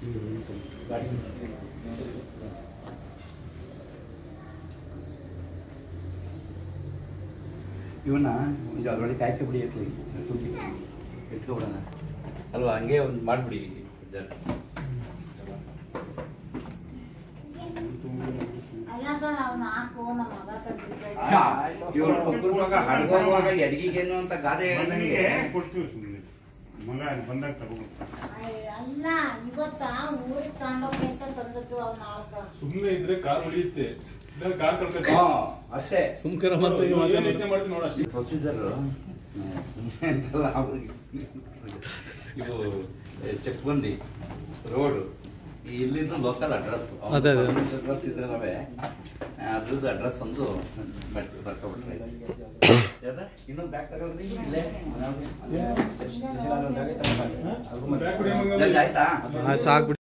ಗಾಡಿ ಇವನ್ನ ಈಗ ಅದರೊಳಗೆ ಕಾಯ್ಕೆ ಬಿಡಿ ಎತ್ಲಿ ತುಟಿ ಇಟ್ಕೊಬಿಡೋಣ ಅಲ್ವಾ ಹಂಗೆ ಒಂದು ಮಾಡಿಬಿಡಿ ಅಲ್ಲ ಸರ್ ಅವ್ನ ಹಾಕು ನಮ್ಮ ಮಗ ತಂದಿದ್ದು ಇವ್ರ ಪಕ್ಕದ ಮಗ ಹಡ್ಗೋವಾಗ ಎಡಗಿಗೇನು ಅಂತ ಗಾದೆ ಮಗನಿಗೆ ಹೇಳ್ದಂಗೆ ಕೊಡ್ತೀವಿ ಸುಮ್ಮನೆ ಮಗ ಅಲ್ಲಿ ಬಂದಾಗ ತಗೋಬೇಕು ಅಯ್ಯ, ಅಲ್ಲ ಇವತ್ತ ಊರಿಗೆ ತಗೊಂಡೋಗಿ ಅಂತ ತಂದದ್ದು ಅವ್ನ ನಾಲ್ಕು ಸುಮ್ಮನೆ ಇದ್ರೆ ಕಾರ್ ಹೊಡಿಯುತ್ತೆ ಇಲ್ಲಾಂದ್ರೆ ಕಾರ್ ಕಳ್ಕೊತ್ತೆ ಹಾ ಅಷ್ಟೇ ಸುಮ್ಕರ ಮತ್ತೆ ಇವಾಗ ಏನ್ ಯೋಚ್ನೆ ಮಾಡ್ತೀನಿ ನೋಡು ಅಷ್ಟೇ ಪ್ರೊಸೀಜರ್ ಅಂತಲ್ಲ ಅವ್ರಿಗೆ ಇವು ಚೆಕ್ ಬಂದಿ ರೋಡು ಇಲ್ಲಿಂದ ಲೋಕಲ್ ಅಡ್ರೆಸ್ ಅದೇ, ಅದೇ. ಅಡ್ರೆಸ್ ಇದ್ದಾವೆ ಅದ್ರದ್ದು ಅಡ್ರೆಸ್ ಒಂದು ಬರ್ಕೊಬಿಟ್ರೆ ಇನ್ನೊಂದು ಬ್ಯಾಗ್ ತಗೊಳ್ರಿ ಇಲ್ಲೇ ಬ್ಯಾಗ್ ಕೊಡಿ ಮಗ. ಜಲ್ದಿ ಆಯ್ತಾ ಸಾಕು